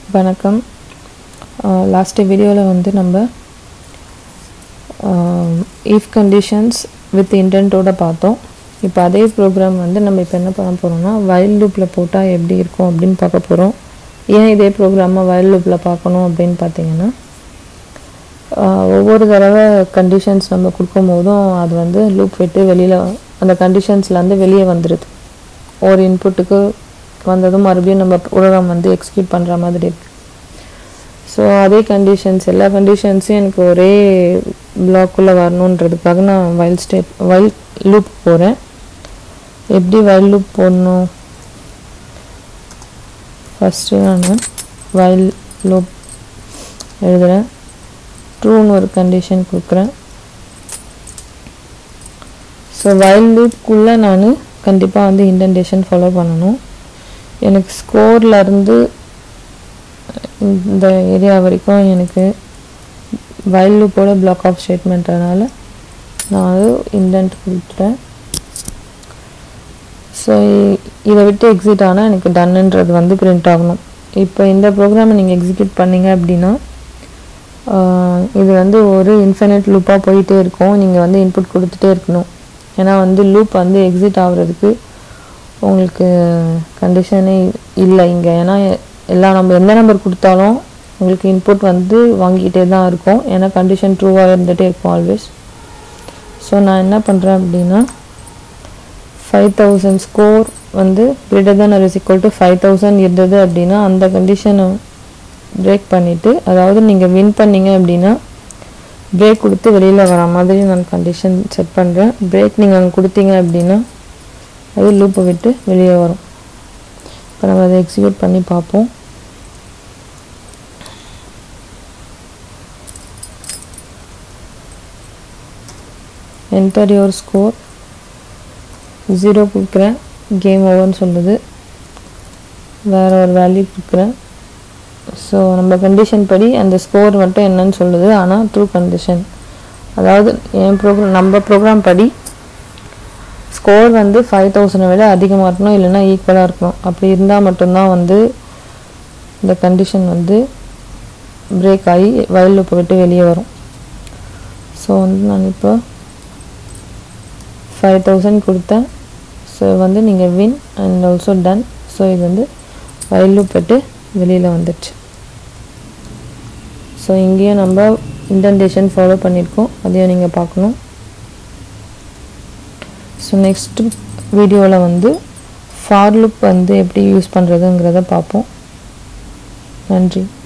வணக்கம் லாஸ்ட் வீடியோவில் வந்து நம்ம இஃப் கண்டிஷன்ஸ் வித் இன்டென்ட்டோட பார்த்தோம் இப்போ அதே ப்ரோக்ராம் வந்து நம்ம இப்போ என்ன பண்ண போகிறோம்னா வயல் லூப்பில் போட்டால் எப்படி இருக்கும் அப்படின்னு பார்க்க போகிறோம் ஏன் இதே ப்ரோக்ராமை வயல் லூப்பில் பார்க்கணும் அப்படின்னு பார்த்தீங்கன்னா ஆஹ் ஒவ்வொரு தடவை கண்டிஷன்ஸ் நம்ம கொடுக்கும் போதும் அது வந்து லூப் விட்டு வெளியில் அந்த கண்டிஷன்ஸ்லேருந்து வெளியே வந்துடுது ஒரு இன்புட்டுக்கு வந்ததும் மறுபடியும் நம்ம ப்ரோக்ராம் வந்து எக்ஸிக்யூட் பண்ணுற மாதிரி இருக்கு ஸோ அதே கண்டிஷன்ஸ் எல்லா கண்டிஷன்ஸையும் எனக்கு ஒரே பிளாக்குள்ளே வரணுன்றதுக்காக நான் வயல் ஸ்டேட் வயல் லூப் போகிறேன் எப்படி வயல் லூப் போடணும் ஃபஸ்ட்டு நான் வயல் லூப் எழுதுகிறேன் ட்ரூன்னு ஒரு கண்டிஷன் கொடுக்குறேன் ஸோ வயல் லூப்குள்ளே நான் கண்டிப்பாக வந்து இன்டென்டேஷன் ஃபாலோ பண்ணணும் எனக்கு ஸ்கோர்லேருந்து இந்த ஏரியா வரைக்கும் எனக்கு வயல் லூப்போட பிளாக் ஆஃப் ஸ்டேட்மெண்ட்னால நான் அது இன்டென்ட் கொடுத்துட்டேன் ஸோ இதை விட்டு எக்ஸிட் ஆனால் எனக்கு டன்னுன்றது வந்து பிரிண்ட் ஆகணும் இப்போ இந்த ப்ரோக்ராமை நீங்கள் எக்ஸிக்யூட் பண்ணீங்க அப்படின்னா ஆஹ் இது வந்து ஒரு இன்ஃபினிட் லூப்பாக போயிட்டே இருக்கும் நீங்கள் வந்து இன்புட் கொடுத்துட்டே இருக்கணும் ஏன்னா வந்து லூப் வந்து எக்ஸிட் ஆகுறதுக்கு உங்களுக்கு கண்டிஷனே இல்லை இங்கே ஏன்னா எல்லா நம்பர் எந்த நம்பர் கொடுத்தாலும் உங்களுக்கு இன்புட் வந்து வாங்கிக்கிட்டே தான் இருக்கும் ஏன்னா கண்டிஷன் ட்ரூவாக இருந்துகிட்டே இருக்கும் ஆல்வேஸ் ஸோ நான் என்ன பண்ணுறேன் அப்படின்னா ஃபைவ் தௌசண்ட் ஸ்கோர் வந்து greater than or is equal to five thousand இருந்தது அப்படின்னா அந்த கண்டிஷனை பிரேக் பண்ணிவிட்டு அதாவது நீங்கள் வின் பண்ணீங்க அப்படின்னா பிரேக் கொடுத்து வெளியில் வர மாதிரி நான் கண்டிஷன் செட் பண்ணுறேன் பிரேக் நீங்கள் அங்கே கொடுத்தீங்க அப்படின்னா அது லூப்பை விட்டு வெளியே வரும் இப்போ நம்ம அதை எக்ஸிக்யூட் பண்ணி பார்ப்போம் என்டர் யுவர் ஸ்கோர் ஜீரோ கொடுக்குறேன் கேம் ஓவர்னு சொல்லுது வேறு ஒரு வேல்யூ கொடுக்குறேன் ஸோ நம்ம கண்டிஷன் படி அந்த ஸ்கோர் மட்டும் என்னன்னு சொல்லுது ஆனால் ட்ரூ கண்டிஷன் அதாவது என் ப்ரோக்ராம் நம்ம ப்ரோக்ராம் படி ஸ்கோர் வந்து ஃபைவ் தௌசண்டை விட அதிகமாக இருக்கணும் இல்லைன்னா ஈக்குவலாக இருக்கணும் அப்படி இருந்தால் மட்டும்தான் வந்து இந்த கண்டிஷன் வந்து பிரேக் ஆகி வயல் லூப்பை விட்டு வெளியே வரும் ஸோ வந்து நான் இப்போ ஃபைவ் தௌசண்ட் கொடுத்தேன் ஸோ வந்து நீங்கள் win and also done so இது வந்து வயல் லூப் விட்டு வெளியில் வந்துடுச்சு ஸோ இங்கேயும் நம்ம இன்டென்டேஷன் ஃபாலோ பண்ணியிருக்கோம் அதையும் நீங்கள் பார்க்கணும் ஸோ நெக்ஸ்ட் வீடியோவில் வந்து ஃபார் லுக் வந்து எப்படி யூஸ் பண்ணுறதுங்கிறத பார்ப்போம் நன்றி